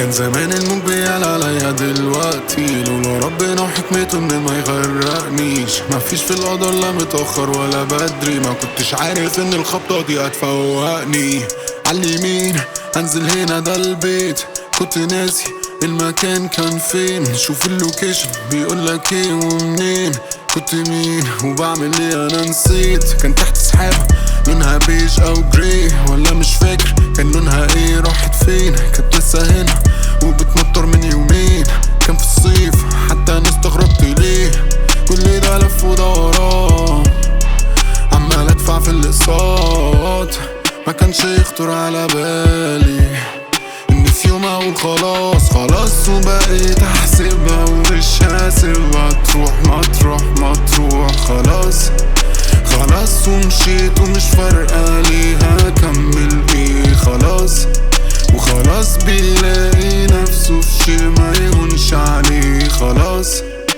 كان زمان الموج بيعلى عليا دلوقتي لولا ربنا وحكمته ان ما يغرقنيش مفيش في القدر لا متأخر ولا بدري ما كنتش عارف ان الخبطة دي هتفوقني عاليمين انزل هنا ده البيت كنت ناسي المكان كان فين شوف اللوكيشن بيقولك ايه ومنين كنت مين وبعمل ايه انا نسيت كان تحت سحابة لونها بيج او جراي ولا مش فاكر كان لونها ايه راحت فين كانت لسه هنا وبتمطر من يومين كان في الصيف حتى انا استغربت ليه كل ده لف ودوران عمال ادفع في الاقساط ما كانش يخطر على بالي ان في يوم اقول خلاص خلاص وبقيت احسبها ومش هسيبها تروح ما تروح ما تروح خلاص خلاص ومشيت ومش فارقة ليها اكمل ايه خلاص وخلاص بيلاقي نفسه في شي ما يهونش عليه خلاص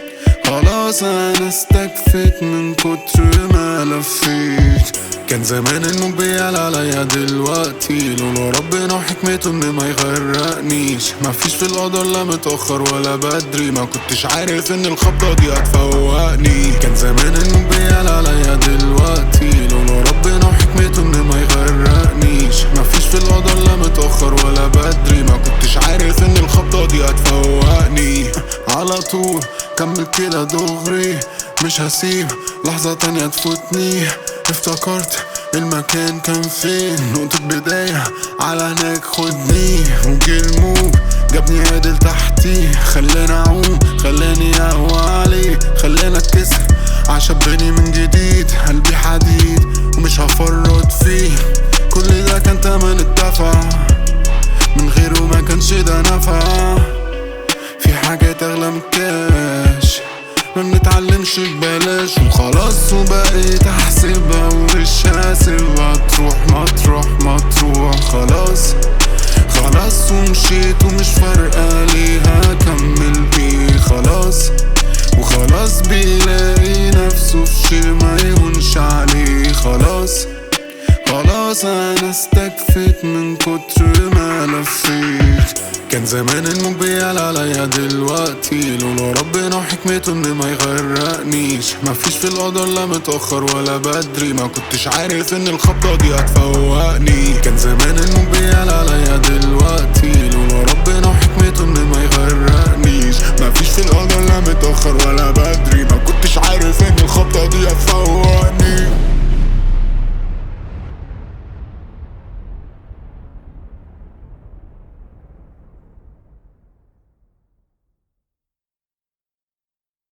خلاص انا استكفيت من كتر ما لفيت كان زمان الموج بيعلى عليا دلوقتي لولا ربنا وحكمته ان ما يغرقنيش مفيش في القدر لا متأخر ولا بدري ما كنتش عارف ان الخبطة دي هتفوقني كان زمان الموج بيعلى عليا دلوقتي لولا ربنا وحكمته ان ما يغرقنيش مفيش في القدر لا متأخر ولا بدري ما كنتش عارف ان الخبطة دي هتفوقني على طول كمل كده دغري مش هسيب لحظة تانية تفوتني افتكرت المكان كان فين نقطة بداية على هناك خدني وجي الموج جابني عدل تحتي خلاني اعوم خلاني اقوى عليه خلاني اتكسر عشبني من جديد قلبي حديد ومش هفرط فيه كل ده كان تمن الدفع من غيره ما كانش ده نفع في حاجات اغلى من الكاش ما بنتعلمش ببلاش وخلاص وبقيت احسبها ومش هسيبها تروح ما تروح ما تروح خلاص خلاص ومشيت ومش فارقة ليها اكمل ايه خلاص وخلاص بيلاقي نفسه في شي ما يهونش عليه خلاص خلاص انا استكفيت من كتر ما لفيت كان زمان الموج بيعلى عليا دلوقتي لولا ربنا وحكمته ان ما يغرقنيش مفيش في القدر لا متأخر ولا بدري ما كنتش عارف ان الخبطة دي هتفوقني كان زمان الموج بيعلى عليا دلوقتي لولا ربنا وحكمته ان ما يغرقنيش مفيش في القدر لا متأخر ولا بدري